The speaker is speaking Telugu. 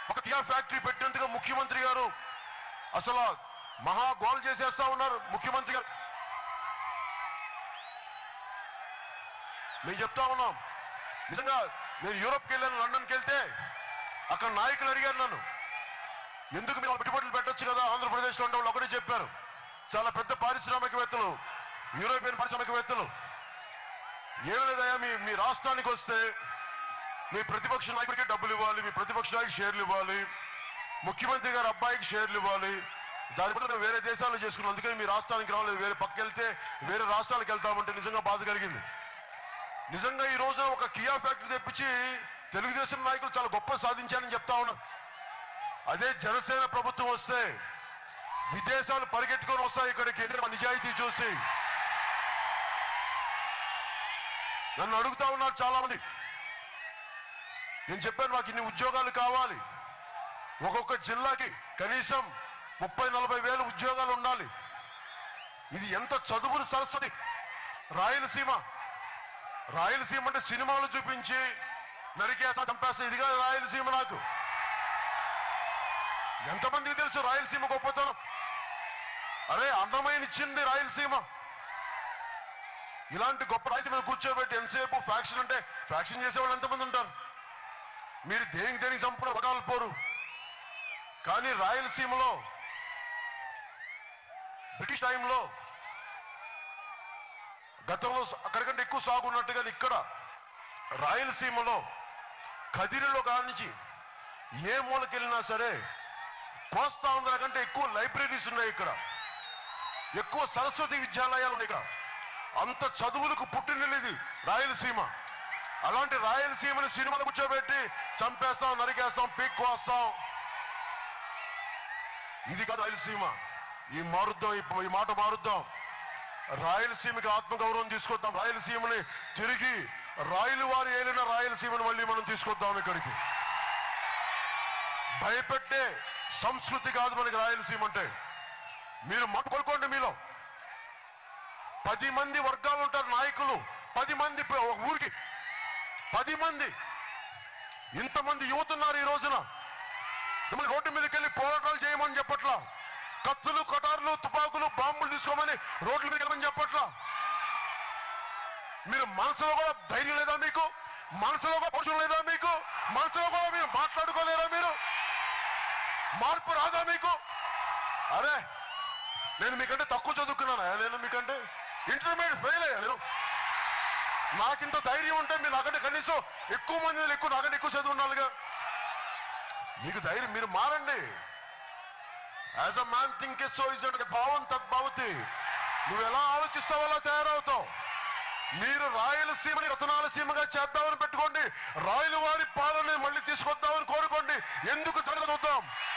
ఒక కియా ఫ్యాక్టరీ పెట్టినందుకు ముఖ్యమంత్రి గారు అసలు మహా గోల్ చేసేస్తా ఉన్నారు ముఖ్యమంత్రి గారు మేము చెప్తా ఉన్నాం నిజంగా నేను యూరోప్కి వెళ్ళాను లండన్కి వెళ్తే అక్కడ నాయకులు అడిగారు నన్ను ఎందుకు మీరు పెట్టుబడులు పెట్టొచ్చు కదా ఆంధ్రప్రదేశ్లో ఉండే వాళ్ళు ఒకటే చెప్పారు చాలా పెద్ద పారిశ్రామికవేత్తలు యూరోపియన్ పారిశ్రామికవేత్తలు ఏం లేదయ్యా మీ మీ రాష్ట్రానికి వస్తే మీ ప్రతిపక్ష నాయకుడికి డబ్బులు ఇవ్వాలి మీ ప్రతిపక్ష నాయకుడికి షేర్లు ఇవ్వాలి ముఖ్యమంత్రి గారి అబ్బాయికి షేర్లు ఇవ్వాలి దాని బదులు మేము వేరే దేశాల్లో చేసుకున్నాం అందుకని మీ రాష్ట్రానికి రాలేదు వేరే పక్కకి వెళ్తే వేరే రాష్ట్రాలకు వెళ్తామంటే నిజంగా బాధ కలిగింది నిజంగా ఈ రోజు ఒక కియా ఫ్యాక్టరీ తెప్పించి తెలుగుదేశం నాయకులు చాలా గొప్ప సాధించారని చెప్తా ఉన్నారు అదే జనసేన ప్రభుత్వం వస్తే విదేశాలు పరిగెట్టుకొని వస్తాయి ఇక్కడికి ఎందుకంటే మా నిజాయితీ చూసి నన్ను అడుగుతా ఉన్నారు చాలా మంది నేను చెప్పాను మాకు ఇన్ని ఉద్యోగాలు కావాలి ఒక్కొక్క జిల్లాకి కనీసం ముప్పై నలభై వేల ఉద్యోగాలు ఉండాలి ఇది ఎంత చదువులు సరస్వతి రాయలసీమ రాయలసీమ అంటే సినిమాలు చూపించి నరికేస్తా చంపేస్తా ఇదిగా రాయలసీమ నాకు ఎంతమందికి తెలుసు రాయలసీమ గొప్పతనం అరే అందమైన ఇచ్చింది రాయలసీమ ఇలాంటి గొప్ప రాయలసీమ కూర్చోబెట్టి ఎంతసేపు ఫ్యాక్షన్ అంటే ఫ్యాక్షన్ చేసేవాళ్ళు ఎంతమంది ఉంటారు మీరు దేనికి దేనికి చంపుకున్న బగాలు పోరు కానీ రాయలసీమలో బ్రిటిష్ టైంలో గతంలో అక్కడికంటే ఎక్కువ సాగు ఉన్నట్టుగా ఇక్కడ రాయలసీమలో కదిరిలో కానించి ఏ మూలకెళ్ళినా సరే కోస్తా ఆంధ్ర కంటే ఎక్కువ లైబ్రరీస్ ఉన్నాయి ఇక్కడ ఎక్కువ సరస్వతి విద్యాలయాలు ఉన్నాయి ఇక్కడ అంత చదువులకు పుట్టినది ఇది రాయలసీమ అలాంటి రాయలసీమని సినిమాలు కూర్చోబెట్టి చంపేస్తాం నరికేస్తాం పీక్ కోస్తాం ఇది కాదు రాయలసీమ ఈ మారుద్దాం ఈ- ఈ మాట మారుద్దాం రాయలసీమకి ఆత్మగౌరవం తీసుకొద్దాం రాయలసీమని తిరిగి రాయలు వారి ఏలిన రాయలసీమని మళ్ళీ మనం తీసుకొద్దాం ఇక్కడికి భయపెట్టే సంస్కృతి కాదు మనకి రాయలసీమ అంటే మీరు మాట కోరుకోండి మీలో పది మంది వర్గాలు ఉంటారు నాయకులు పది మంది ప- ఒక ఊరికి పది మంది ఇంతమంది యువత ఉన్నారు ఈ రోజున మిమ్మల్ని రోడ్డు మీదకి వెళ్ళి పోరాటాలు చేయమని చెప్పట్లా కత్తులు కటార్లు తుపాకులు బాంబులు తీసుకోమని రోడ్ల మీద వెళ్ళమని చెప్పట్లా మీరు మనసులో కూడా ధైర్యం లేదా మీకు మనసులో కూడా పౌరుషం లేదా మీకు మనసులో కూడా మీరు మాట్లాడుకోలేరా మీరు మార్పు రాదా మీకు అరే నేను మీకంటే తక్కువ చదువుకున్నానా నేను మీకంటే ఇంటర్మీడియట్ ఫెయిల్ అయ్యా నేను నాకింత ధైర్యం ఉంటే మీరు నాకంటే కనీసం ఎక్కువ మంది ఎక్కువ నాకంటే ఎక్కువ చదువు ఉండాలిగా మీకు ధైర్యం మీరు మారండి as a man think so is భావం తద్భావతి నువ్వు ఎలా ఆలోచిస్తావు అలా తయారవుతావు మీరు రాయలసీమని రతనాలసీమగా చేద్దామని పెట్టుకోండి రాయల వారి పాలన మళ్ళీ తీసుకొద్దామని కోరుకోండి ఎందుకు జరగదు చూద్దాం